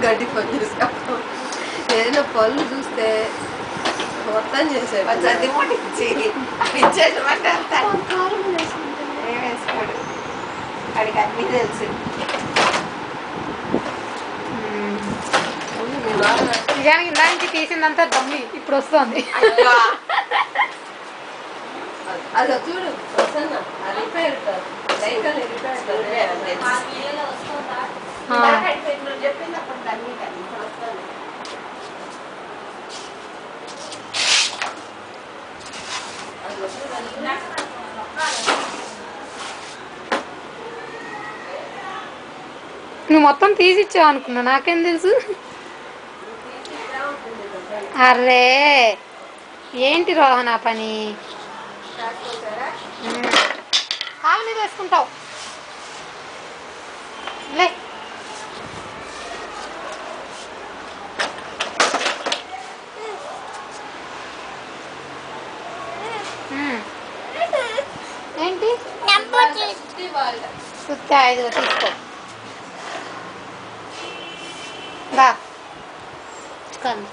గడ్డి పని చేసుకో ఏదైనా పళ్ళు చూస్తే మొత్తం చేసాడు చది ముట్టించి ఇచ్చేటమంటే అంత ఏం వేసుకోడు వాడికి అన్నీ తెలుసు నిజానికి ఇందా నుంచి తీసిందంతా దమ్మి ఇప్పుడు వస్తుంది అయ్యో అది చూడు వస్తున్నా అది రిపేర్ లైట్ అని రిపేర్ ఆ. నువ్వు చెప్పింది అప్పుడు దాన్ని కానీ ఇప్పుడు వస్తాను నువ్వు మొత్తం తీసిచ్చావు అనుకున్నా నాకేం తెలుసు అర్రే ఏంటి రోహన్ ఆ పని ఉమ్. కాలు మీద వేసుకుంటావు లే ఉమ్. ఏంటి సుత్తి ఐదు తీసుకో దా కన్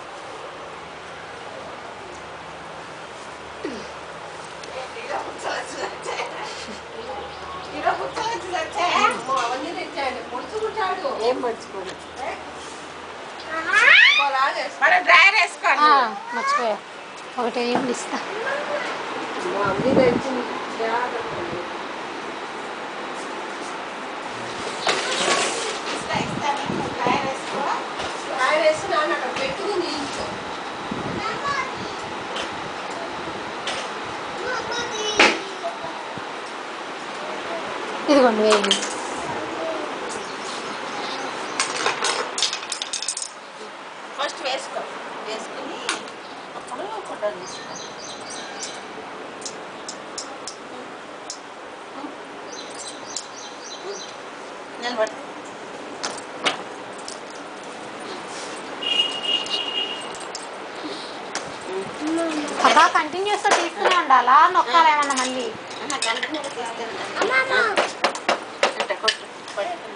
అవన్నీ తెచ్చాడు ముడుచుకుంటాడు ఏం మర్చిపోదు లాగేస్తా మన డ్రైవర్ వేసుకోండి ఆ, మర్చిపోయా ఒకటి ఏం ఇస్తా మా అమ్మ తెచ్చింది జాగ్రత్త ఇస్తా ఇస్తాను డ్రైవర్ వేసుకో ఆయన వేసి నాన్న అక్కడ పెట్టుకుని ఇంట్లో ఇదిగోండి వేయండి ఫస్ట్ వేసుకో వేసుకుని అప్పుడు ఫోటో తీసుకో నిలబడి అబ్బా కంటిన్యూస్ గా తీస్తూనే ఉండాలా నొక్కాలేమన్నా మళ్ళీ కంటిన్యూ తీసుకెళ్తాను అంటే కొట్టు కొట్టు